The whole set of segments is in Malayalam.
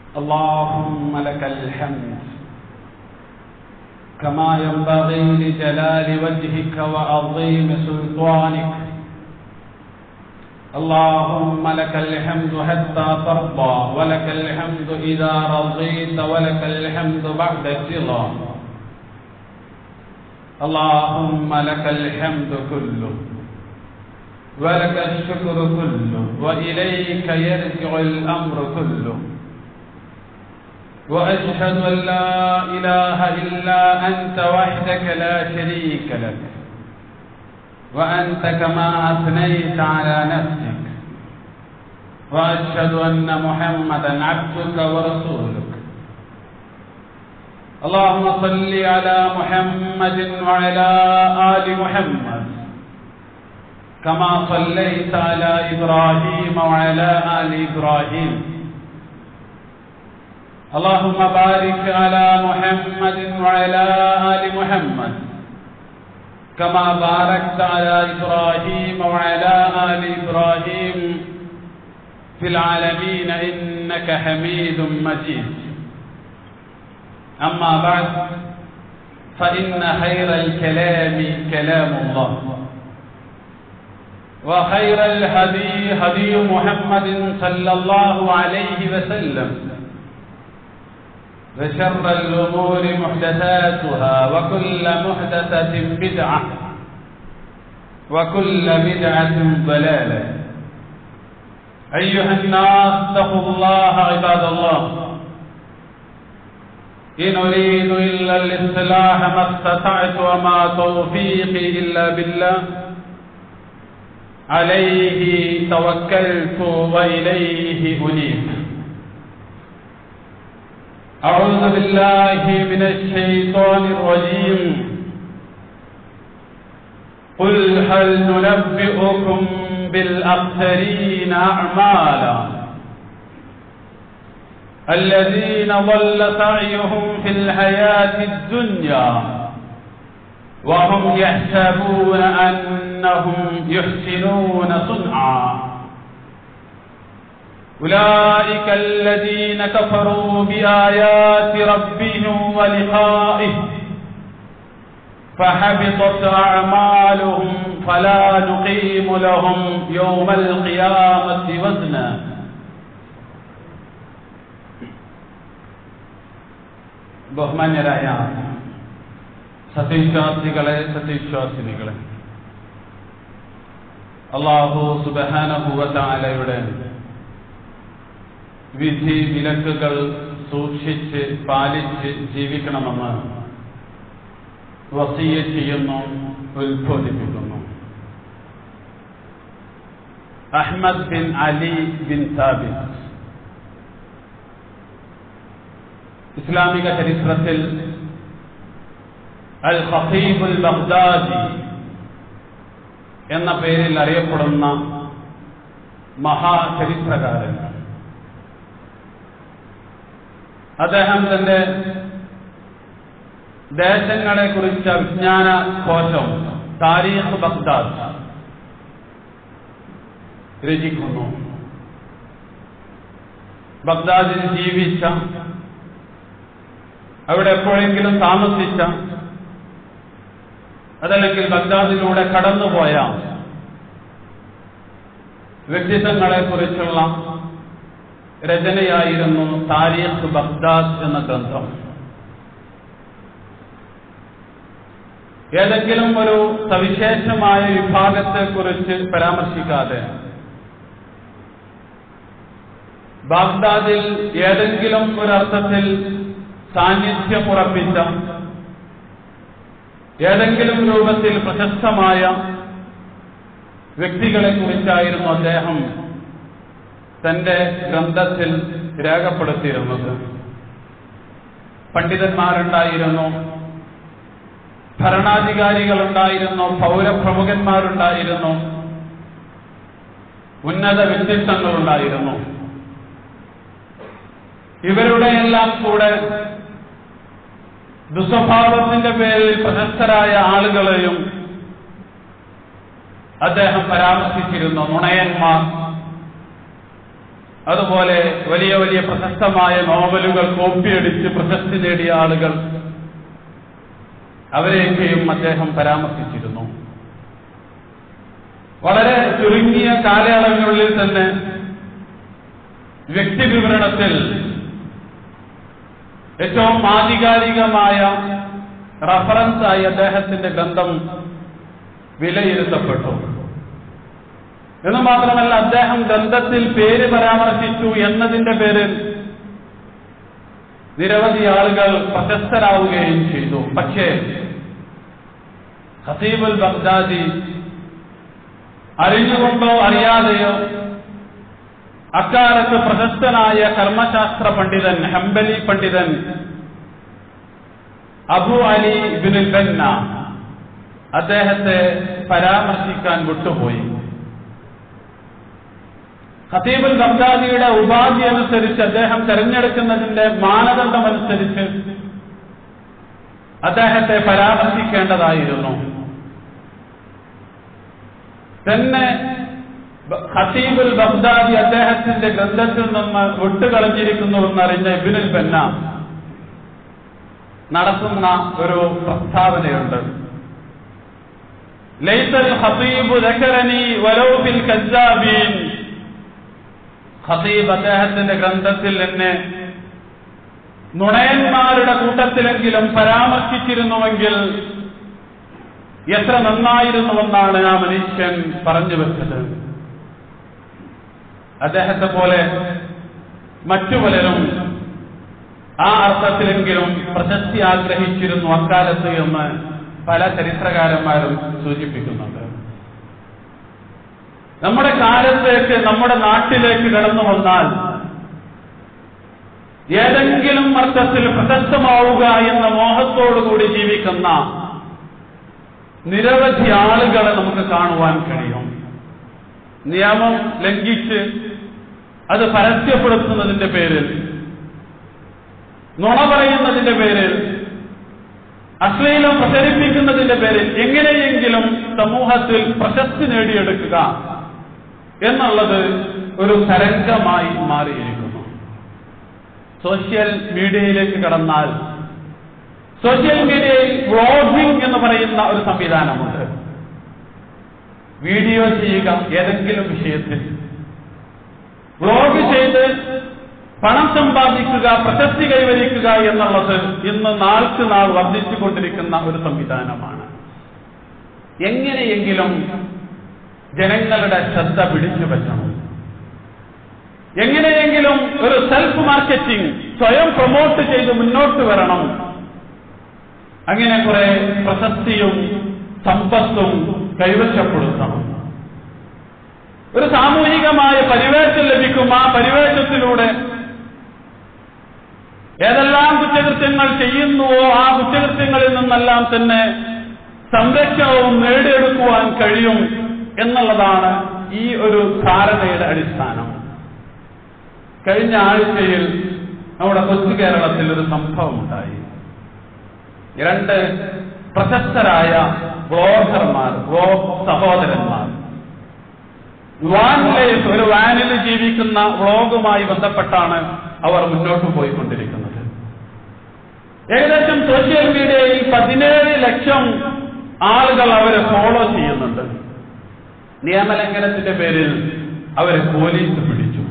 اللهم لك الحمد كما ينبغي لجلال وجهك وعظيم سلطانك اللهم لك الحمد حتى ترضى ولك الحمد إذا رضيت ولك الحمد بعد الرضا اللهم لك الحمد كله ولك الشكر كله وإليك يرجع الأمر كله وأشهد أن لا إله إلا أنت وحدك لا شريك لك وأنت كما أثنيت على نفسك وأشهد أن محمدا عبدك ورسولك اللهم صل على محمد وعلى آل محمد كما صليت على إبراهيم وعلى آل إبراهيم اللهم بارك على محمد وعلى آل محمد كما باركت على إبراهيم وعلى آل إبراهيم في العالمين إنك حميد مجيد أما بعد فإن خير الكلام كلام الله وخير الهدي هدي محمد صلى الله عليه وسلم وشر الأمور محدثاتها وكل محدثة بدعة وكل بدعة ضلالة أيها الناس اتقوا الله عباد الله إن أريد إلا الإصلاح ما استطعت وما توفيقي إلا بالله عليه توكلت وإليه أنيب أعوذ بالله من الشيطان الرجيم قل هل ننبئكم بالأخسرين أعمالا الذين ضل سعيهم في الحياة الدنيا وهم يحسبون أنهم يحسنون صنعا أولئك الذين كفروا بآيات ربهم ولقائه فحبطت أعمالهم فلا نقيم لهم يوم القيامة وزنا ബഹുമാന്യരായ സത്യവിശ്വാസികളെ സത്യവിശ്വാസിനികളെ അള്ളാഹു സുബഹാനഹുവത്താലയുടെ വിധി വിലക്കുകൾ സൂക്ഷിച്ച് പാലിച്ച് ജീവിക്കണമെന്ന് വസീയ ചെയ്യുന്നു ഉത്ബോധിപ്പിക്കുന്നു Ahmad bin Ali bin Thabit ഇസ്ലാമിക ചരിത്രത്തിൽ അൽ ഖഫീബുൽ ബഗ്ദാദി എന്ന പേരിൽ അറിയപ്പെടുന്ന മഹാചരിത്രകാരൻ അദ്ദേഹം തന്റെ ദേശങ്ങളെ കുറിച്ച വിജ്ഞാന കോശം താരീഖ് ബഗ്ദാദ് രചിക്കുന്നു ബഗ്ദാദിൽ ജീവിച്ച അവിടെ എപ്പോഴെങ്കിലും താമസിച്ച അതല്ലെങ്കിൽ ബഗ്ദാദിലൂടെ കടന്നുപോയ വ്യക്തിത്വങ്ങളെ കുറിച്ചുള്ള രചനയായിരുന്നു താരീഖ് ബഗ്ദാദ് എന്ന ഗ്രന്ഥം ഏതെങ്കിലും ഒരു സവിശേഷമായ വിഭാഗത്തെ കുറിച്ച് പരാമർശിക്കാതെ ബാഗ്ദാദിൽ ഏതെങ്കിലും ഒരർത്ഥത്തിൽ സാന്നിധ്യം ഉറപ്പിച്ച ഏതെങ്കിലും രൂപത്തിൽ പ്രശസ്തമായ വ്യക്തികളെ കുറിച്ചായിരുന്നു അദ്ദേഹം തന്റെ ഗ്രന്ഥത്തിൽ രേഖപ്പെടുത്തിയിരുന്നത് പണ്ഡിതന്മാരുണ്ടായിരുന്നു ഭരണാധികാരികളുണ്ടായിരുന്നു പൗരപ്രമുഖന്മാരുണ്ടായിരുന്നു ഉന്നത വ്യക്തിത്വങ്ങളുണ്ടായിരുന്നു ഇവരുടെയെല്ലാം കൂടെ ദുസ്വഭാവത്തിന്റെ പേരിൽ പ്രശസ്തരായ ആളുകളെയും അദ്ദേഹം പരാമർശിച്ചിരുന്നു നുണയന്മാർ അതുപോലെ വലിയ വലിയ പ്രശസ്തമായ നോവലുകൾ കോപ്പിയടിച്ച് പ്രശസ്തി നേടിയ ആളുകൾ അവരെയൊക്കെയും അദ്ദേഹം പരാമർശിച്ചിരുന്നു വളരെ ചുരുങ്ങിയ കാലയളവിനുള്ളിൽ തന്നെ വ്യക്തിവിവരണത്തിൽ ഏറ്റവും ആധികാരികമായ റഫറൻസായി അദ്ദേഹത്തിന്റെ ഗ്രന്ഥം വിലയിരുത്തപ്പെട്ടു എന്ന് മാത്രമല്ല അദ്ദേഹം ഗ്രന്ഥത്തിൽ പേര് പരാമർശിച്ചു എന്നതിന്റെ പേരിൽ നിരവധി ആളുകൾ പ്രശസ്തരാവുകയും ചെയ്തു പക്ഷേ ഹസീബുൽ ബഗ്ദാദി അറിഞ്ഞുകൊണ്ടോ അറിയാതെയോ അക്കാലത്ത് പ്രശസ്തനായ കർമ്മശാസ്ത്ര പണ്ഡിതൻ ഹംബലി പണ്ഡിതൻ അബു അലി ബിനുൽ ബന്ന അദ്ദേഹത്തെ പരാമർശിക്കാൻ വിട്ടുപോയി ഖതീബുൽ ബഗ്ദാദിയുടെ ഉപാധി അനുസരിച്ച് അദ്ദേഹം തെരഞ്ഞെടുക്കുന്നതിന്റെ മാനദണ്ഡമനുസരിച്ച് അദ്ദേഹത്തെ പരാമർശിക്കേണ്ടതായിരുന്നു തന്നെ ഖതീബുൽ ബഗ്ദാദി അദ്ദേഹത്തിന്റെ ഗ്രന്ഥത്തിൽ നിന്ന് വിട്ടുകളഞ്ഞിരിക്കുന്നുവെന്നറിഞ്ഞ ഇബിനുൽ ബന്ന നടത്തുന്ന ഒരു പ്രസ്താവനയുണ്ട് ലൈസൽ ഖതീബു ദക്കറനി വലൗ ഫിൽ കസ്സാബീൻ ഖതീബ് അദ്ദേഹത്തിന്റെ ഗ്രന്ഥത്തിൽ എന്നെ നുണയന്മാരുടെ കൂട്ടത്തിലെങ്കിലും പരാമർശിച്ചിരുന്നുവെങ്കിൽ എത്ര നന്നായിരുന്നുവെന്നാണ് ആ മനുഷ്യൻ പറഞ്ഞു വെച്ചത് അദ്ദേഹത്തെ പോലെ മറ്റു പലരും ആ അർത്ഥത്തിലെങ്കിലും പ്രശസ്തി ആഗ്രഹിച്ചിരുന്നു അക്കാലത്ത് എന്ന് പല ചരിത്രകാരന്മാരും സൂചിപ്പിക്കുന്നുണ്ട് നമ്മുടെ കാലത്തേക്ക് നമ്മുടെ നാട്ടിലേക്ക് കടന്നു വന്നാൽ ഏതെങ്കിലും അർത്ഥത്തിൽ പ്രശസ്തമാവുക എന്ന മോഹത്തോടുകൂടി ജീവിക്കുന്ന നിരവധി ആളുകളെ നമുക്ക് കാണുവാൻ കഴിയും നിയമം ലംഘിച്ച് അത് പരസ്യപ്പെടുത്തുന്നതിന്റെ പേരിൽ നുണ പറയുന്നതിന്റെ പേരിൽ അശ്ലീലം പ്രചരിപ്പിക്കുന്നതിന്റെ പേരിൽ എങ്ങനെയെങ്കിലും സമൂഹത്തിൽ പ്രശസ്തി നേടിയെടുക്കുക എന്നുള്ളത് ഒരു തരംഗമായി മാറിയിരിക്കുന്നു സോഷ്യൽ മീഡിയയിലേക്ക് കടന്നാൽ സോഷ്യൽ മീഡിയയിൽ വ്ളോഗിംഗ് എന്ന് പറയുന്ന ഒരു സംവിധാനമുണ്ട് വീഡിയോ ചെയ്യുക ഏതെങ്കിലും വിഷയത്തിൽ വ്ളോഗ് ചെയ്ത് പണം സമ്പാദിക്കുക പ്രശസ്തി കൈവരിക്കുക എന്നുള്ളത് ഇന്ന് നാൾക്ക് നാൾ വർദ്ധിച്ചുകൊണ്ടിരിക്കുന്ന ഒരു സംവിധാനമാണ് എങ്ങനെയെങ്കിലും ജനങ്ങളുടെ ശ്രദ്ധ പിടിച്ചു പറ്റണം എങ്ങനെയെങ്കിലും ഒരു സെൽഫ് മാർക്കറ്റിംഗ് സ്വയം പ്രൊമോട്ട് ചെയ്ത് മുന്നോട്ട് വരണം അങ്ങനെ കുറെ പ്രശസ്തിയും സമ്പത്തും കൈവശപ്പെടുത്തണം ഒരു സാമൂഹികമായ പരിവേഷം ലഭിക്കും ആ പരിവേഷത്തിലൂടെ ഏതെല്ലാം കുറ്റകൃത്യങ്ങൾ ചെയ്യുന്നുവോ ആ കുറ്റകൃത്യങ്ങളിൽ നിന്നെല്ലാം തന്നെ സംരക്ഷണവും നേടിയെടുക്കുവാൻ കഴിയും എന്നുള്ളതാണ് ഈ ഒരു ധാരണയുടെ അടിസ്ഥാനം കഴിഞ്ഞ ആഴ്ചയിൽ നമ്മുടെ കൊച്ചു കേരളത്തിൽ ഒരു സംഭവമുണ്ടായി രണ്ട് പ്രശസ്തരായ ബ്ലോഗർമാർ ബ്ലോഗ് സഹോദരന്മാർ വാൻ ലൈഫ് ഒരു വാനിൽ ജീവിക്കുന്ന വ്ളോഗുമായി ബന്ധപ്പെട്ടാണ് അവർ മുന്നോട്ട് പോയിക്കൊണ്ടിരിക്കുന്നത് ഏകദേശം സോഷ്യൽ മീഡിയയിൽ പതിനേഴ് ലക്ഷം ആളുകൾ അവരെ ഫോളോ ചെയ്യുന്നുണ്ട് നിയമലംഘനത്തിന്റെ പേരിൽ അവരെ പോലീസ് പിടിച്ചു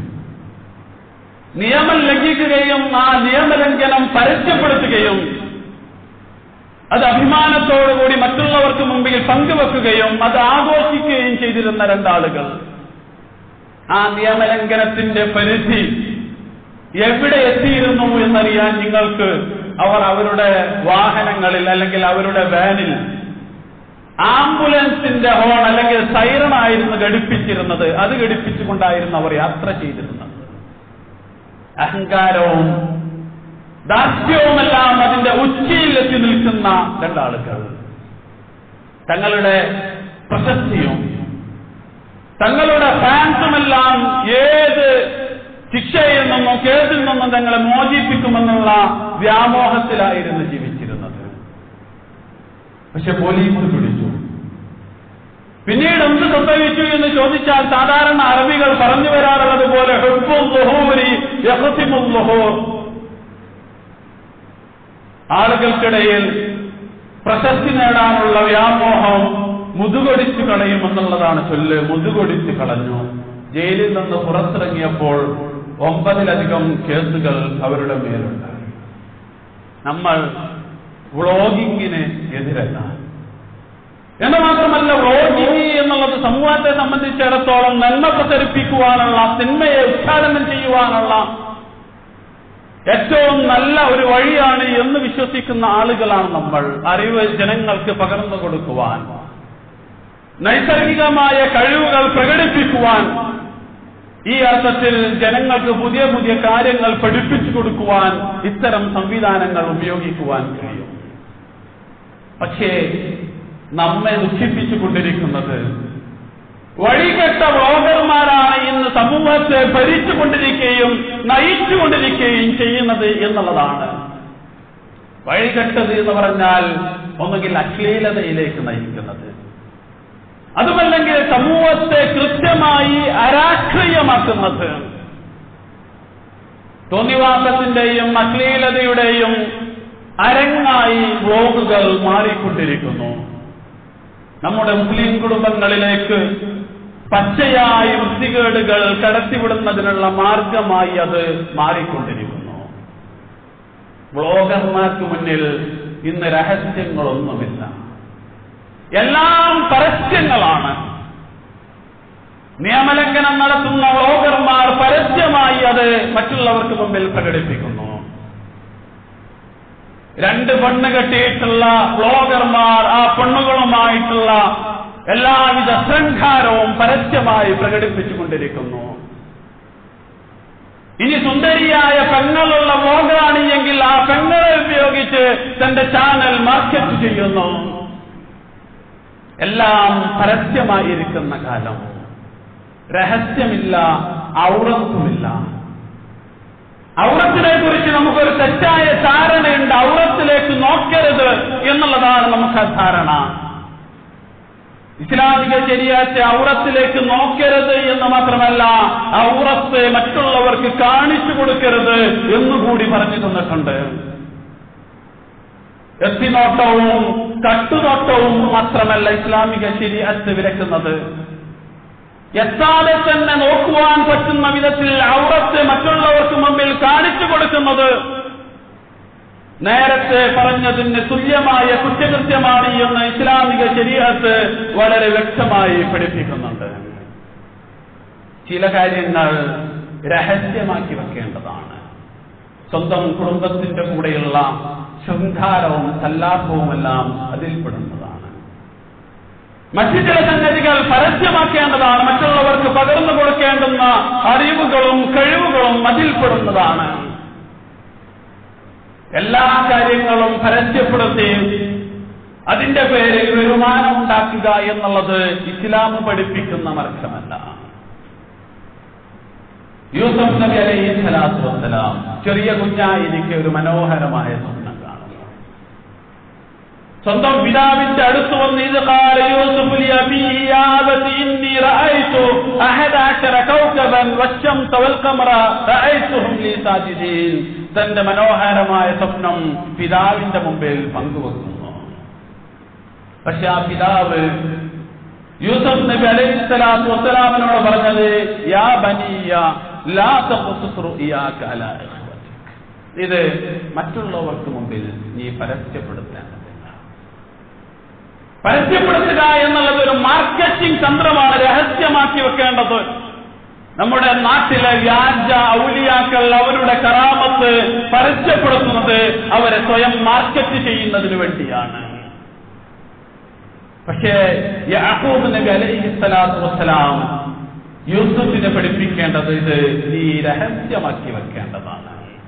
നിയമം ലംഘിക്കുകയും ആ നിയമലംഘനം പരസ്യപ്പെടുത്തുകയും അത് അഭിമാനത്തോടുകൂടി മറ്റുള്ളവർക്ക് മുമ്പിൽ പങ്കുവെക്കുകയും അത് ആഘോഷിക്കുകയും ചെയ്തിരുന്ന രണ്ടാളുകൾ ആ നിയമലംഘനത്തിന്റെ പരിധി എവിടെ എത്തിയിരുന്നു എന്നറിയാൻ നിങ്ങൾക്ക് അവർ അവരുടെ വാഹനങ്ങളിൽ അല്ലെങ്കിൽ അവരുടെ വാനിൽ ആംബുലൻസിന്റെ ഹോൺ അല്ലെങ്കിൽ സൈറണായിരുന്നു ഘടിപ്പിച്ചിരുന്നത് അത് ഘടിപ്പിച്ചുകൊണ്ടായിരുന്നു അവർ യാത്ര ചെയ്തിരുന്നത് അഹങ്കാരവും ദാസ്യവുമെല്ലാം അതിന്റെ ഉച്ചയിൽ എത്തി നിൽക്കുന്ന രണ്ടാളുകൾ തങ്ങളുടെ പ്രശസ്തിയും തങ്ങളുടെ ഫാൻസുമെല്ലാം ഏത് ശിക്ഷയിൽ നിന്നും കേസിൽ നിന്നും തങ്ങളെ മോചിപ്പിക്കുമെന്നുള്ള വ്യാമോഹത്തിലായിരുന്നു ജീവിച്ചിരുന്നത് പക്ഷെ പോലീസ് പിടിച്ചു പിന്നീട് എന്ത് സംഭവിച്ചു എന്ന് ചോദിച്ചാൽ സാധാരണ അറബികൾ പറഞ്ഞു വരാറുള്ളത് പോലെ ഹുബ്ബുൽ ളുഹൂരി യഖ്സിമുൽ ളുഹൂർ. ആളുകൾക്കിടയിൽ പ്രശസ്തി നേടാനുള്ള വ്യാമോഹം മുതുകൊടിച്ചു കളയുമെന്നുള്ളതാണ് ചൊല്ല് മുതുകൊടിച്ചു കളഞ്ഞു ജയിലിൽ നിന്ന് പുറത്തിറങ്ങിയപ്പോൾ ഒമ്പതിലധികം കേസുകൾ അവരുടെ മേലുണ്ട് നമ്മൾ വ്ളോഗിങ്ങിന് എതിരല്ല എന്ന് മാത്രമല്ല വ്ളോഗിങ് എന്നുള്ളത് സമൂഹത്തെ സംബന്ധിച്ചിടത്തോളം നന്മ പ്രചരിപ്പിക്കുവാനുള്ള തിന്മയെ ഉദ്ഘാടനം ചെയ്യുവാനുള്ള ഏറ്റവും നല്ല ഒരു വഴിയാണ് എന്ന് വിശ്വസിക്കുന്ന ആളുകളാണ് നമ്മൾ അറിവ് ജനങ്ങൾക്ക് പകർന്നു കൊടുക്കുവാൻ നൈസർഗികമായ കഴിവുകൾ പ്രകടിപ്പിക്കുവാൻ ഈ അർത്ഥത്തിൽ ജനങ്ങൾക്ക് പുതിയ പുതിയ കാര്യങ്ങൾ പഠിപ്പിച്ചു കൊടുക്കുവാൻ ഇത്തരം സംവിധാനങ്ങൾ ഉപയോഗിക്കുവാൻ കഴിയും പക്ഷേ നമ്മെ ദുഃഖിപ്പിച്ചുകൊണ്ടിരിക്കുന്നത് വഴികെട്ട വ്ളോഗർമാരാണ് ഇന്ന് സമൂഹത്തെ ഭരിച്ചുകൊണ്ടിരിക്കുകയും നയിച്ചുകൊണ്ടിരിക്കുകയും ചെയ്യുന്നത് എന്നുള്ളതാണ് വഴികെട്ടത് എന്ന് പറഞ്ഞാൽ ഒന്നുകിൽ അശ്ലീലതയിലേക്ക് നയിക്കുന്നത് അതുമല്ലെങ്കിൽ സമൂഹത്തെ കൃത്യമായി അരാഷ്ട്രീയമാക്കുന്നത് തോന്നിവാസത്തിന്റെയും അശ്ലീലതയുടെയും അരങ്ങായി ബ്ലോഗുകൾ മാറിക്കൊണ്ടിരിക്കുന്നു നമ്മുടെ മുസ്ലിം കുടുംബങ്ങളിലേക്ക് പച്ചയായ വൃത്തികേടുകൾ കടത്തിവിടുന്നതിനുള്ള മാർഗമായി അത് മാറിക്കൊണ്ടിരിക്കുന്നു ബ്ലോഗർമാർക്ക് മുന്നിൽ ഇന്ന് രഹസ്യങ്ങളൊന്നുമില്ല എല്ലാം പരസ്യങ്ങളാണ് നിയമലംഘനം നടത്തുന്ന വ്ളോഗർമാർ പരസ്യമായി അത് മറ്റുള്ളവർക്ക് മുമ്പിൽ പ്രകടിപ്പിക്കുന്നു രണ്ട് പെണ്ണ് കെട്ടിയിട്ടുള്ള വ്ളോഗർമാർ ആ പെണ്ണുകളുമായിട്ടുള്ള എല്ലാവിധ ശൃംഖാരവും പരസ്യമായി പ്രകടിപ്പിച്ചുകൊണ്ടിരിക്കുന്നു ഇനി സുന്ദരിയായ പെങ്ങളുള്ള വ്ളോഗറാണ് എങ്കിൽ ആ പെങ്ങളെ ഉപയോഗിച്ച് തന്റെ ചാനൽ മാർക്കറ്റ് ചെയ്യുന്നു എല്ലാം പരസ്യമായിരിക്കുന്ന കാലം രഹസ്യമില്ല ഔറത്തുമില്ല ഔറത്തിനെ കുറിച്ച് നമുക്കൊരു തെറ്റായ ധാരണയുണ്ട് ഔറത്തിലേക്ക് നോക്കരുത് എന്നുള്ളതാണ് നമുക്ക് ആ ധാരണ ഇസ്ലാമിക ശരിയാച്ച ഔറത്തിലേക്ക് നോക്കരുത് എന്ന് മാത്രമല്ല ഔറത്ത് മറ്റുള്ളവർക്ക് കാണിച്ചു കൊടുക്കരുത് എന്നുകൂടി പറഞ്ഞു തന്നിട്ടുണ്ട് എത്തിനോട്ടവും കട്ടുനോട്ടവും മാത്രമല്ല ഇസ്ലാമിക ശരിയത്ത് വിലക്കുന്നത് എത്താതെ തന്നെ നോക്കുവാൻ പറ്റുന്ന വിധത്തിൽ ഔറത്ത് മറ്റുള്ളവർക്ക് മുമ്പിൽ കാണിച്ചു കൊടുക്കുന്നത് നേരത്തെ പറഞ്ഞതിന് തുല്യമായ കുറ്റകൃത്യമാണ് എന്ന് ഇസ്ലാമിക ശരീരത്ത് വളരെ വ്യക്തമായി പഠിപ്പിക്കുന്നുണ്ട് ചില കാര്യങ്ങൾ രഹസ്യമാക്കി വെക്കേണ്ടതാണ് സ്വന്തം കുടുംബത്തിന്റെ കൂടെയുള്ള ശൃംഖാരവും സല്ലാപവുമെല്ലാം അതിൽപ്പെടുന്നതാണ് മറ്റു ചില സംഗതികൾ പരസ്യമാക്കേണ്ടതാണ് മറ്റുള്ളവർക്ക് പകർന്നു കൊടുക്കേണ്ടുന്ന അറിവുകളും കഴിവുകളും അതിൽപ്പെടുന്നതാണ് എല്ലാ കാര്യങ്ങളും പരസ്യപ്പെടുത്തി അതിന്റെ പേരിൽ വരുമാനം ഉണ്ടാക്കുക എന്നുള്ളത് ഇസ്ലാം പഠിപ്പിക്കുന്ന മാർഗമല്ല യൂസഫ് നബി അലൈഹി സ്വലാത്തു വസ്സലാം ചെറിയ കുഞ്ഞായിരിക്കെ ഒരു മനോഹരമായ സ്വപ്നം കാണുന്നു സ്വന്തം പിതാവിന്റെ അടുത്ത് വന്ന് ഇത് قال يوسف لأبيه يا أبت إني رأيت أحد عشر كوكبا والشمس والقمر رأيتهم لي ساجدين തന്റെ മനോഹരമായ സ്വപ്നം പിതാവിന്റെ മുമ്പിൽ പങ്കുവെക്കുന്നു പക്ഷെ ആ പിതാവ് യൂസഫ് നബി അലൈഹി സ്വലാത്തു വസ്സലാമിനോട് പറഞ്ഞത് യാ ബനിയ ലാ തഖ്സുസ് റുഇയാക അലാ ഇഖ്വതിക് ഇത് മറ്റുള്ളവർക്ക് മുമ്പിൽ നീ പരസ്യപ്പെടുത്തേണ്ടതില്ല പരസ്യപ്പെടുത്തുക എന്നുള്ളത് ഒരു മാർക്കറ്റിംഗ് തന്ത്രമാണ് രഹസ്യമാക്കി വെക്കേണ്ടത് നമ്മുടെ നാട്ടിലെ വ്യാജ ഔലിയാക്കൾ അവരുടെ കറാമത്ത് പരസ്യപ്പെടുത്തുന്നത് അവരെ സ്വയം മാർക്കറ്റ് ചെയ്യുന്നതിന് വേണ്ടിയാണ് പക്ഷേ യാഹൂബ് നബി അലൈഹി സ്വലാത്തു വസ്സലാം യൂസുഫിനെ പഠിപ്പിക്കേണ്ടത് ഇത് നീ രഹസ്യമാക്കി വെക്കേണ്ടതാണ്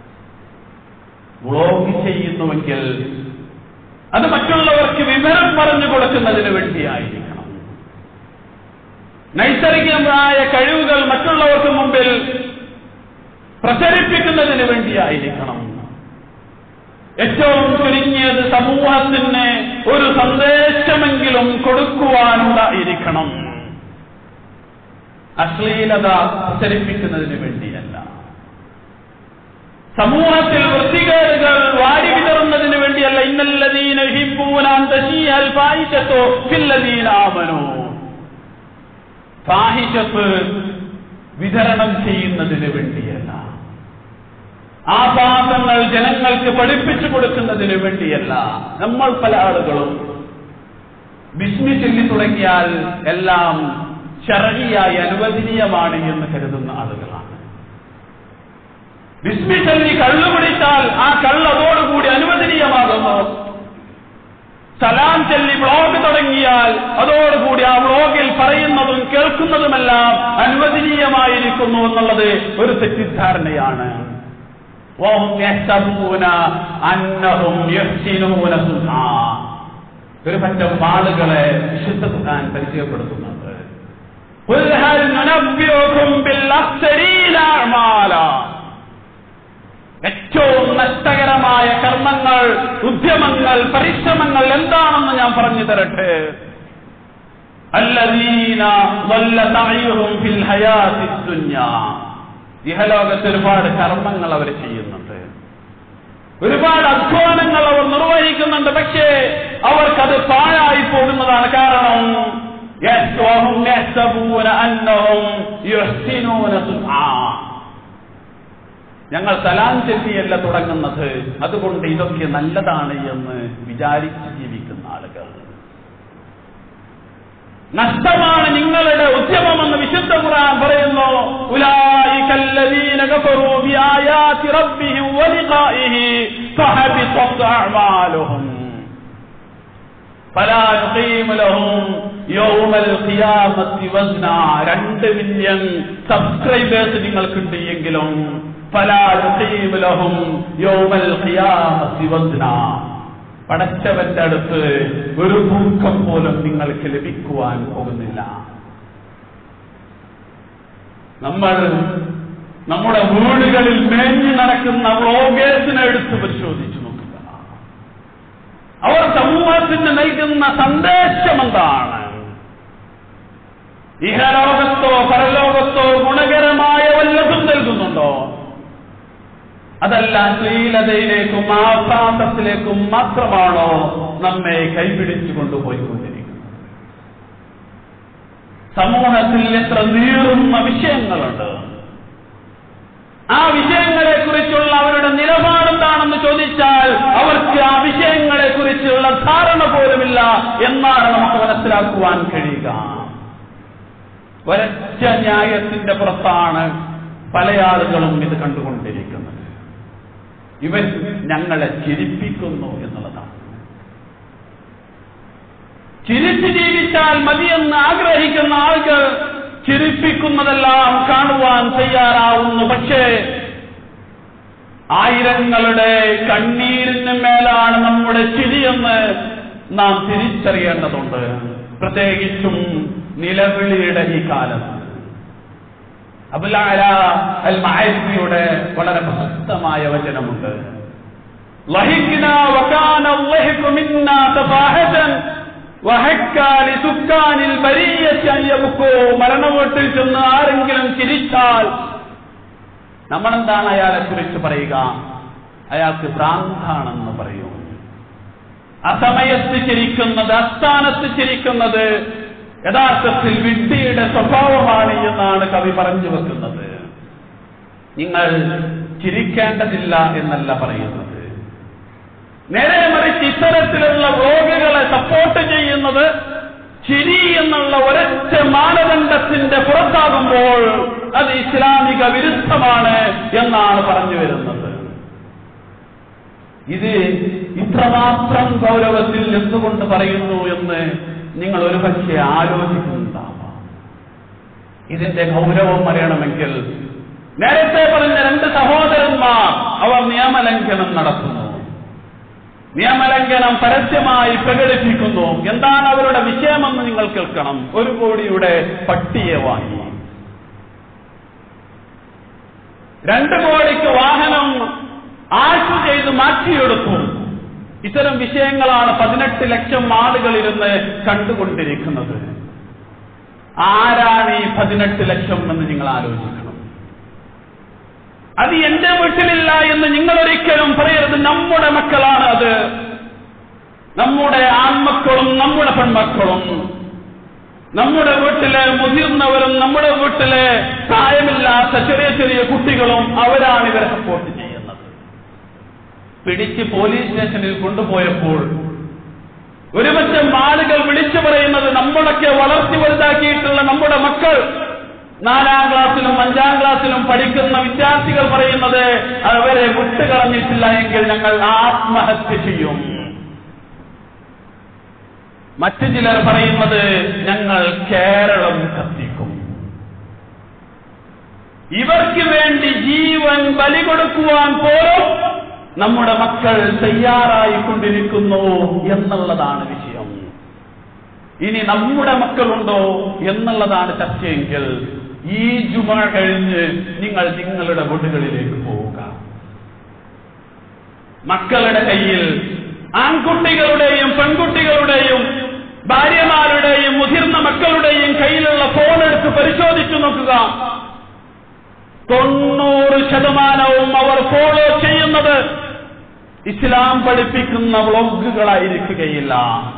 വ്ളോഗ് ചെയ്യുന്നുവെങ്കിൽ അത് മറ്റുള്ളവർക്ക് വിവരം പറഞ്ഞു കൊടുക്കുന്നതിന് വേണ്ടിയായിരിക്കണം നൈസർഗികമായ കഴിവുകൾ മറ്റുള്ളവർക്ക് മുമ്പിൽ പ്രചരിപ്പിക്കുന്നതിന് വേണ്ടിയായിരിക്കണം ഏറ്റവും ചുരുങ്ങിയത് സമൂഹത്തിന് ഒരു സന്ദേശമെങ്കിലും ആർക്കെങ്കിലും കൊടുക്കുവാനുണ്ടായിരിക്കണം അശ്ലീലത പ്രചരിപ്പിക്കുന്നതിന് വേണ്ടിയല്ല സമൂഹത്തിൽ വൃത്തികേടുകൾ വാരി വിതറുന്നതിന് വേണ്ടിയല്ല ഇന്നല്ലതീന ഹിബൂനാൻ തശീഹൽ ഫാഹിഷത്തോ ഫില്ലദീന ആമനോ ഫാഹിഷത്ത് വിതരണം ചെയ്യുന്നതിന് വേണ്ടിയല്ല ആപാതങ്ങൾ ജനങ്ങൾക്ക് പഠിപ്പിച്ചു കൊടുക്കുന്നതിന് വേണ്ടിയല്ല നമ്മൾ പല ആളുകളും ബിസ്മി ചൊല്ലി തുടങ്ങിയാൽ എല്ലാം ശരണിയായി അനുവദനീയമാണ് എന്ന് കരുതുന്ന ആളുകളാണ് ബിസ്മി ചൊല്ലി കള്ളു പിടിച്ചാൽ ആ കള്ള് അതോടുകൂടി അനുവദനീയമാകുന്നു സലാം ചൊല്ലി വ്ളോഗ് തുടങ്ങിയാൽ അതോടുകൂടി ആ വ്ളോഗിൽ പറയുന്നതും കേൾക്കുന്നതുമെല്ലാം അനുവദനീയമായിരിക്കുന്നു എന്നുള്ളത് ഒരു തെറ്റിദ്ധാരണയാണ് وهم يحسبون أنهم يحسنون صنعا ഒരു പറ്റം ആളുകളെ വിശുദ്ധ ഖുർആൻ പരിചയപ്പെടുത്തുന്നുണ്ട് قل هل ننبئكم بالأخسرين أعمالا ഏറ്റവും നഷ്ടകരമായ കർമ്മങ്ങൾ ഉദ്യമങ്ങൾ പരിശ്രമങ്ങൾ എന്താണെന്ന് ഞാൻ പറഞ്ഞു തരട്ടെ അല്ലദീന ضل سعيهم في الحياة الدنيا ഇഹലോകത്ത് ഒരുപാട് കർമ്മങ്ങൾ അവർ ചെയ്യുന്നുണ്ട് ഒരുപാട് അധ്വാനങ്ങൾ അവർ നിർവഹിക്കുന്നുണ്ട് പക്ഷേ അവർക്കത് പാഴായി പോകുന്നതാണ് കാരണം يسوهم يحسبون أنهم يحسنون صنعا ഞങ്ങൾ സലാം ചെല്ലിയല്ല തുടങ്ങുന്നത് അതുകൊണ്ട് ഇതൊക്കെ നല്ലതാണ് എന്ന് വിചാരിച്ച് ജീവിക്കുന്ന ആളുകൾ നഷ്ടമാണ് നിങ്ങളുടെ ഉദ്യമമെന്ന് വിശുദ്ധ ഖുർആൻ പറയുന്നു ഉലായികല്ലദീന കഫറൂ ബിആയാതി റബ്ബിഹിം വലിഖാഇഹി ഫഹബിതത് അഅമാലുഹും ഫലാ നുഖീമു ലഹും യൗമൽ ഖിയാമത്തി വസ്ന രണ്ട് മില്യൺ സബ്സ്ക്രൈബേഴ്സ് നിങ്ങൾക്കുണ്ട് എങ്കിലും ഫലാ നുഖീമു ലഹും യൗമൽ ഖിയാമത്തി വസ്ന പടച്ചവന്റെ അടുത്ത് ഒരു തൂക്കം പോലും നിങ്ങൾക്ക് ലഭിക്കുവാൻ പോകുന്നില്ല നമ്മൾ നമ്മുടെ വീടുകളിൽ മേഞ്ഞു നടക്കുന്ന വ്ളോഗേഴ്സിനെ എടുത്ത് പരിശോധിച്ചു നോക്കുക അവർ സമൂഹത്തിന് നൽകുന്ന സന്ദേശം എന്താണ് ഇഹലോകത്തോ പരലോകത്തോ ഗുണകരമായ വല്ലതും നൽകുന്നുണ്ടോ അതല്ല ശ്ലീലതയിലേക്കും ആഭാസത്തിലേക്കും മാത്രമാണോ നമ്മെ കൈപിടിച്ചു കൊണ്ടുപോയിക്കൊണ്ടിരിക്കുന്നത് സമൂഹത്തിൽ എത്ര നീറുന്ന വിഷയങ്ങളുണ്ട് ആ വിഷയങ്ങളെ കുറിച്ചുള്ള അവരുടെ നിലപാടെന്താണെന്ന് ചോദിച്ചാൽ അവർക്ക് ആ വിഷയങ്ങളെ കുറിച്ചുള്ള ധാരണ പോലുമില്ല എന്നാണ് നമുക്ക് മനസ്സിലാക്കുവാൻ കഴിയുക ഒരൊറ്റ ന്യായത്തിന്റെ പുറത്താണ് പല ആളുകളും ഇത് കണ്ടുകൊണ്ടിരിക്കുന്നത് ഇവൻ ഞങ്ങളെ ചിരിപ്പിക്കുന്നു എന്നുള്ളതാണ് ചിരിച്ചു ജീവിച്ചാൽ മതിയെന്ന് ആഗ്രഹിക്കുന്ന ആളുകൾ ചിരിപ്പിക്കുന്നതെല്ലാം കാണുവാൻ തയ്യാറാവുന്നു പക്ഷേ ആയിരങ്ങളുടെ കണ്ണീരിന് മേലാണ് നമ്മുടെ ചിരിയെന്ന് നാം തിരിച്ചറിയേണ്ടതുണ്ട് പ്രത്യേകിച്ചും നിലവിളിയുടെ ഈ കാലത്ത് അബുലാല അൽ മഹദിയുടെ വളരെ പ്രശസ്തമായ വചനമുണ്ട് ലഹിക്ന വകാന اللهق منا تفاحة وحكى لسكان البرية أن يبكوا മരണവീട്ടിൽ ചെന്ന് ആരെങ്കിലും ചിരിച്ചാൽ നമ്മളെന്താണ് അയാളെ കുറിച്ച് പറയുക അയാൾക്ക് ഭ്രാന്താണെന്ന് പറയൂ അസമയത്ത് ചിരിക്കുന്നത് അസ്ഥാനത്ത് ചിരിക്കുന്നത് യഥാർത്ഥത്തിൽ വിഡ്ഢിയുടെ സ്വഭാവമാണ് എന്നാണ് കവി പറഞ്ഞു വെക്കുന്നത് നിങ്ങൾ ചിരിക്കേണ്ടതില്ല എന്നല്ല പറയുന്നത് നേരെ മറിച്ച് ഇത്തരത്തിലുള്ള വ്ലോഗുകളെ സപ്പോർട്ട് ചെയ്യുന്നത് ചിരി എന്നുള്ള ഒരൊറ്റ മാനദണ്ഡത്തിന്റെ പുറത്താകുമ്പോൾ അത് ഇസ്ലാമിക വിരുദ്ധമാണ് എന്നാണ് പറഞ്ഞു വരുന്നത് ഇത് ഇത്രമാത്രം ഗൗരവത്തിൽ എന്തുകൊണ്ട് പറയുന്നു എന്ന് നിങ്ങൾ ഒരുപക്ഷെ ആലോചിക്കുന്നുണ്ടാവാം ഇതിന്റെ ഗൗരവം അറിയണമെങ്കിൽ നേരത്തെ പറഞ്ഞ രണ്ട് സഹോദരന്മാർ അവർ നിയമലംഘനം നടത്തുന്നു നിയമലംഘനം പരസ്യമായി പ്രകടിപ്പിക്കുന്നു എന്താണ് അവരുടെ വിഷയമെന്ന് നിങ്ങൾ കേൾക്കണം ഒരു കോടിയുടെ പട്ടിയെ വാങ്ങി രണ്ട് കോടിക്ക് വാഹനം ആശു ചെയ്ത് മാറ്റിയെടുത്തു ഇത്തരം വിഷയങ്ങളാണ് പതിനെട്ട് ലക്ഷം ആളുകൾ ഇരുന്ന് കണ്ടുകൊണ്ടിരിക്കുന്നത് ആരാണ് ഈ പതിനെട്ട് ലക്ഷം എന്ന് നിങ്ങൾ ആലോചിക്കണം അത് എന്റെ വീട്ടിലില്ല എന്ന് നിങ്ങൾ ഒരിക്കലും പറയരുത് നമ്മുടെ മക്കളാണ് അത് നമ്മുടെ ആൺമക്കളും നമ്മുടെ പെൺമക്കളും നമ്മുടെ വീട്ടിലെ മുതിർന്നവരും നമ്മുടെ വീട്ടിലെ പ്രായമില്ലാത്ത ചെറിയ ചെറിയ കുട്ടികളും അവരാണ് ഇവരെ സപ്പോർട്ട് ചെയ്യുന്നത് പിടിച്ച് പോലീസ് സ്റ്റേഷനിൽ കൊണ്ടുപോയപ്പോൾ ഒരുപറ്റം ആളുകൾ വിളിച്ചു പറയുന്നത് നമ്മളൊക്കെ വളർത്തി വലുതാക്കിയിട്ടുള്ള നമ്മുടെ മക്കൾ നാലാം ക്ലാസ്സിലും അഞ്ചാം ക്ലാസ്സിലും പഠിക്കുന്ന വിദ്യാർത്ഥികൾ പറയുന്നത് അവരെ വിട്ടുകളഞ്ഞിട്ടില്ല എങ്കിൽ ഞങ്ങൾ ആത്മഹത്യ ചെയ്യും മറ്റു ചിലർ പറയുന്നത് ഞങ്ങൾ കേരളം കത്തിക്കും ഇവർക്ക് വേണ്ടി ജീവൻ ബലി കൊടുക്കുവാൻ പോലും നമ്മുടെ മക്കൾ തയ്യാറായിക്കൊണ്ടിരിക്കുന്നു എന്നുള്ളതാണ് വിഷയം ഇനി നമ്മുടെ മക്കളുണ്ടോ എന്നുള്ളതാണ് ചർച്ചയെങ്കിൽ ഈ ജുമ കഴിഞ്ഞ് നിങ്ങൾ നിങ്ങളുടെ വീടുകളിലേക്ക് പോവുക മക്കളുടെ കയ്യിൽ ആൺകുട്ടികളുടെയും പെൺകുട്ടികളുടെയും ഭാര്യമാരുടെയും മുതിർന്ന മക്കളുടെയും കയ്യിലുള്ള ഫോൺ എടുത്ത് പരിശോധിച്ചു നോക്കുക തൊണ്ണൂറ് ശതമാനവും അവർ ഫോളോ ചെയ്യുന്നത് ഇസ്ലാം പഠിപ്പിക്കുന്ന വ്ളോഗുകളായിരിക്കുകയില്ല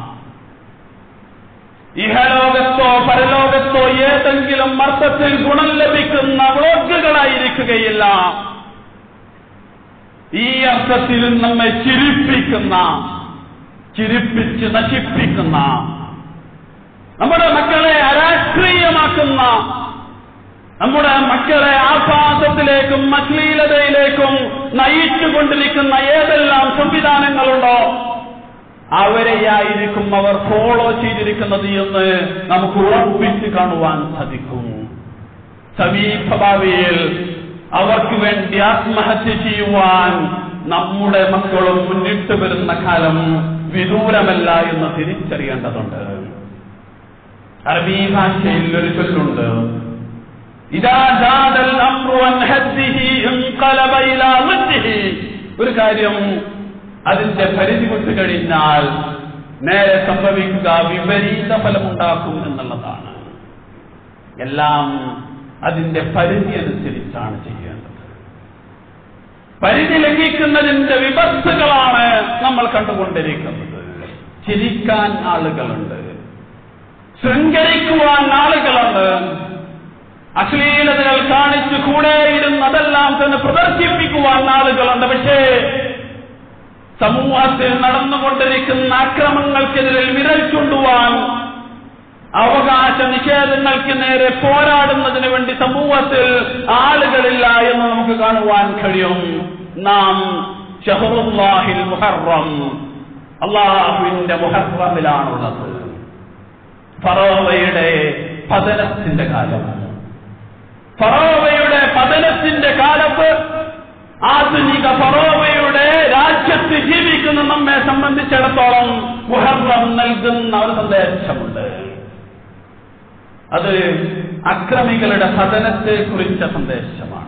ഇഹലോകത്തോ പരലോകത്തോ ഏതെങ്കിലും അർത്ഥത്തിൽ ഗുണം ലഭിക്കുന്ന വ്ളോഗുകളായിരിക്കുകയില്ല ഈ അർത്ഥത്തിൽ നമ്മെ ചിരിപ്പിക്കുന്ന ചിരിപ്പിച്ച് നശിപ്പിക്കുന്ന നമ്മുടെ മക്കളെ അരാഷ്ട്രീയമാക്കുന്ന നമ്മുടെ മക്കളെ ആഭാസത്തിലേക്കും അശ്ലീലതയിലേക്കും നയിച്ചുകൊണ്ടിരിക്കുന്ന ഏതെല്ലാം സംവിധാനങ്ങളുണ്ടോ അവരെയായിരിക്കും അവർ ഫോളോ ചെയ്തിരിക്കുന്നത് എന്ന് നമുക്ക് ഉറപ്പിച്ച് കാണുവാൻ സാധിക്കും സമീപ ഭാവിയിൽ അവർക്ക് വേണ്ടി ആത്മഹത്യ ചെയ്യുവാൻ നമ്മുടെ മക്കളും മുന്നിട്ട് വരുന്ന കാലം വിദൂരമല്ല എന്ന് തിരിച്ചറിയേണ്ടതുണ്ട് അറബി ഭാഷയിൽ ഒരു ചൊല്ലുണ്ട് ഇതാ ജാദൽ അംറു അൻ ഹദ്ദിഹി ഇൻഖലബ ഇലാ ളിദ്ദിഹി. ഒരു കാര്യം അതിന്റെ പരിധി വിട്ടു കഴിഞ്ഞാൽ നേരെ സംഭവിക്കുക വിപരീത ഫലമുണ്ടാക്കും എന്നുള്ളതാണ് എല്ലാം അതിന്റെ പരിധി അനുസരിച്ചാണ് ചെയ്യേണ്ടത് പരിധി ലംഘിക്കുന്നതിന്റെ വിപത്തുകളാണ് നമ്മൾ കണ്ടുകൊണ്ടിരിക്കുന്നത് ചിരിക്കാൻ ആളുകളുണ്ട് ശൃംഗരിക്കുവാൻ ആളുകളുണ്ട് അശ്ലീലതകൾ കാണിച്ചു കൂടെയിരുന്ന് അതെല്ലാം തന്നെ പ്രദർശിപ്പിക്കുവാൻ ആളുകളുണ്ട് പക്ഷേ സമൂഹത്തിൽ നടന്നുകൊണ്ടിരിക്കുന്ന അക്രമങ്ങൾക്കെതിരെ വിരൽ ചൂണ്ടുവാൻ അവകാശ നിഷേധങ്ങൾക്ക് നേരെ പോരാടുന്നതിന് വേണ്ടി സമൂഹത്തിൽ ആളുകളില്ല എന്ന് നമുക്ക് കാണുവാൻ കഴിയും നാം ഷഹറുല്ലാഹിൽ മുഹറം അള്ളാഹുവിന്റെ മുഹറമിലാണുള്ളത് ഫറോവയുടെ പതനത്തിന്റെ കാലം ഫറോവയുടെ പതനത്തിന്റെ കാലത്ത് ആധുനിക ഫറോവയുടെ രാജ്യത്ത് ജീവിക്കുന്ന നമ്മെ സംബന്ധിച്ചിടത്തോളം മുഹറം നൽകുന്ന ഒരു സന്ദേശമുണ്ട് അത് അക്രമികളുടെ പതനത്തെ കുറിച്ച സന്ദേശമാണ്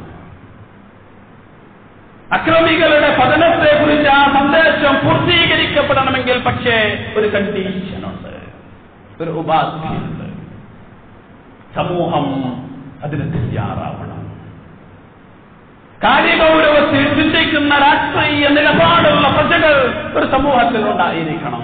അക്രമികളുടെ പതനത്തെ കുറിച്ച് ആ സന്ദേശം പൂർത്തീകരിക്കപ്പെടണമെങ്കിൽ പക്ഷേ ഒരു കണ്ടീഷനുണ്ട് ഒരു ഉപാധിയുണ്ട് സമൂഹം അതിന് തയ്യാറാവണം കാര്യഗൗരവത്തിൽ ചിന്തിക്കുന്ന രാഷ്ട്രീയ നിലപാടുള്ള പ്രജകൾ ഒരു സമൂഹത്തിൽ ഉണ്ടായിരിക്കണം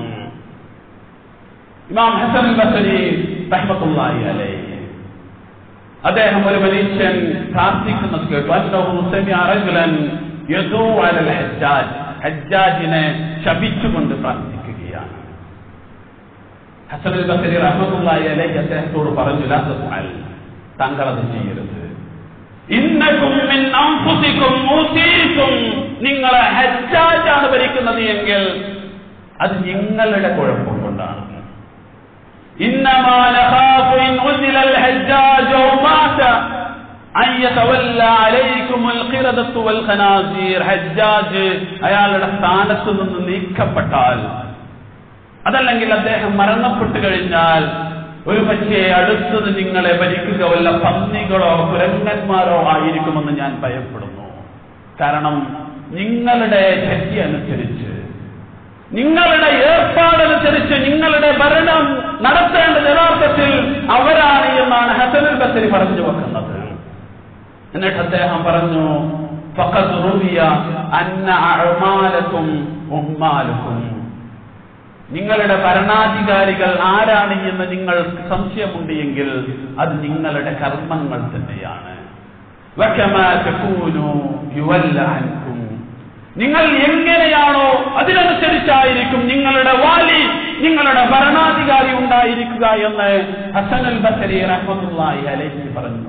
ഇമാം ഹസൻ ബസരി റഹ്മത്തുള്ളാഹി അലൈഹി അദ്ദേഹം ഒരു മനുഷ്യൻ പ്രാർത്ഥിക്കുന്നത് കേട്ടു അന്നഹു സമിഅ റജുലൻ യദൂ അലൽ ഹജ്ജാജ് ഹജ്ജാജിനെ ശപിച്ചുകൊണ്ട് പ്രാർത്ഥിക്കുകയാണ് ഹസൻ ബസരി റഹ്മത്തുള്ളാഹി അലൈഹി അദ്ദേഹത്തോട് പറഞ്ഞു ലാ തഫ്അൽ താങ്കൾ അത് ചെയ്യരുത് ഇന്നക്കും മിൻ അൻഫുസിക്കും മൂസീക്കും നിങ്ങളെ ഹജ്ജാജാണ് ഭരിക്കുന്നത് എങ്കിൽ അത് നിങ്ങളുടെ കുഴപ്പം കൊണ്ടാണ് إنما نخاف إن أنزل الحجاج أو مات أن يتولى عليكم القردة والخنازير ഹജ്ജാജ് അയാളുടെ സ്ഥാനത്ത് നിന്ന് നീക്കപ്പെട്ടാൽ അതല്ലെങ്കിൽ അദ്ദേഹം മരണപ്പെട്ടു കഴിഞ്ഞാൽ ഒരു പക്ഷേ അടുത്തത് നിങ്ങളെ ഭരിക്കുക വല്ല പന്നികളോ കുരങ്ങന്മാരോ ആയിരിക്കുമെന്ന് ഞാൻ ഭയപ്പെടുന്നു കാരണം നിങ്ങളുടെ ശക്തി അനുസരിച്ച് നിങ്ങളുടെ ഏർപ്പാടനുസരിച്ച് നിങ്ങളുടെ ഭരണം നടത്തേണ്ടത് യഥാർത്ഥത്തിൽ അവരാണ് എന്നാണ് ഹസനുൽ ബസരി പറഞ്ഞു വെക്കുന്നത് എന്നിട്ട് അദ്ദേഹം പറഞ്ഞു ഫഖദ് റുവിയ അന്ന അഅ്മാലക്കും ഉമ്മാലുക്കും നിങ്ങളുടെ ഭരണാധികാരികൾ ആരാണ് എന്ന് നിങ്ങൾക്ക് സംശയമുണ്ട് എങ്കിൽ അത് നിങ്ങളുടെ കർമ്മങ്ങൾ തന്നെയാണ് വകമാ തകൂനു യുവല്ല അൻകും നിങ്ങൾ എങ്ങനെയാണോ അതിനനുസരിച്ചായിരിക്കും നിങ്ങളുടെ വാലി നിങ്ങളുടെ ഭരണാധികാരി ഉണ്ടായിരിക്കുക എന്ന് ഹസൻ അൽ ബസരി റഹ്മത്തുള്ളാഹി അലൈഹി പറഞ്ഞു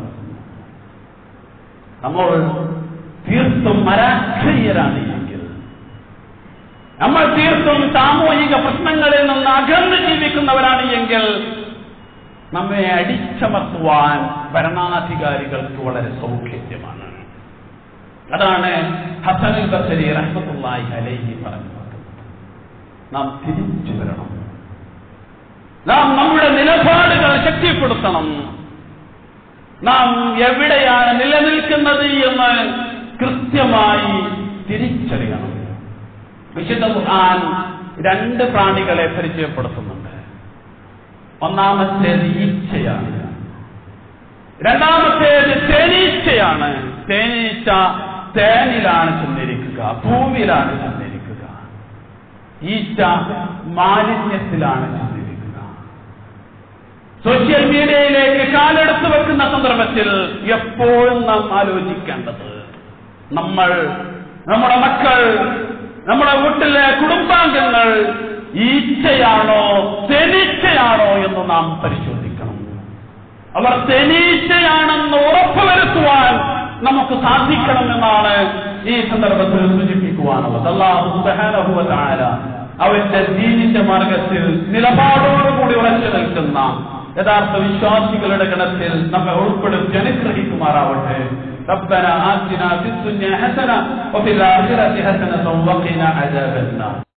നമ്മൾ തീർത്തും മരാക്ഷയ്യരാണ് എങ്കിൽ നമ്മൾ തീർത്തും സാമൂഹിക പ്രശ്നങ്ങളിൽ നിന്ന് അകന്ന് ജീവിക്കുന്നവരാണ് എങ്കിൽ നമ്മെ അടിച്ചമർത്തുവാൻ ഭരണാധികാരികൾക്ക് വളരെ സൗകര്യമാണ് അതാണ് ഹസനുൽ ബസരി റഹ്മത്തുള്ളാഹി അലൈഹി പറഞ്ഞത് നാം തിരിച്ചു വരണം നാം നമ്മുടെ നിലപാടുകൾ ശക്തിപ്പെടുത്തണം നാം എവിടെയാണ് നിലനിൽക്കുന്നത് എന്ന് കൃത്യമായി തിരിച്ചറിയണം വിശുദ്ധ ഖുർആൻ രണ്ട് പ്രാണികളെ പരിചയപ്പെടുത്തുന്നുണ്ട് ഒന്നാമത്തേത് ഈച്ചയാണ് രണ്ടാമത്തേത് തേനീച്ചയാണ് തേനീച്ച തേനിലാണ് ചെന്നിരിക്കുക പൂവിലാണ് ചെന്നിരിക്കുക ഈച്ച മാലിന്യത്തിലാണ് ചെന്നിരിക്കുക സോഷ്യൽ മീഡിയയിലേക്ക് കാലെടുത്ത് വെക്കുന്ന സന്ദർഭത്തിൽ എപ്പോഴും നാം ആലോചിക്കേണ്ടത് നമ്മൾ നമ്മുടെ മക്കൾ നമ്മുടെ വീട്ടിലെ കുടുംബാംഗങ്ങൾ ഈച്ചയാണോ തേനീച്ചയാണോ എന്ന് നാം പരിശോധിക്കണം അവർ തേനീച്ചയാണെന്ന് ഉറപ്പുവരുത്തുവാൻ നമുക്ക് സാധിക്കണമെന്നാണ് ഈ സന്ദർഭത്തിൽ സൂചിപ്പിക്കുവാനുള്ളത് അള്ളാഹു സുബ്ഹാനഹു വ തആല അവന്റെ ദീനിന്റെ മാർഗത്തിൽ നിലപാടോടുകൂടി ഉറച്ചു നിൽക്കുന്ന യഥാർത്ഥ വിശ്വാസികളുടെ ഗണത്തിൽ നമ്മെ ഉൾപ്പെടുത്തി അനുഗ്രഹിക്കുമാറാവട്ടെ ربنا آتنا في الدنيا حسنة وفي الآخرة حسنة وقنا عذاب النار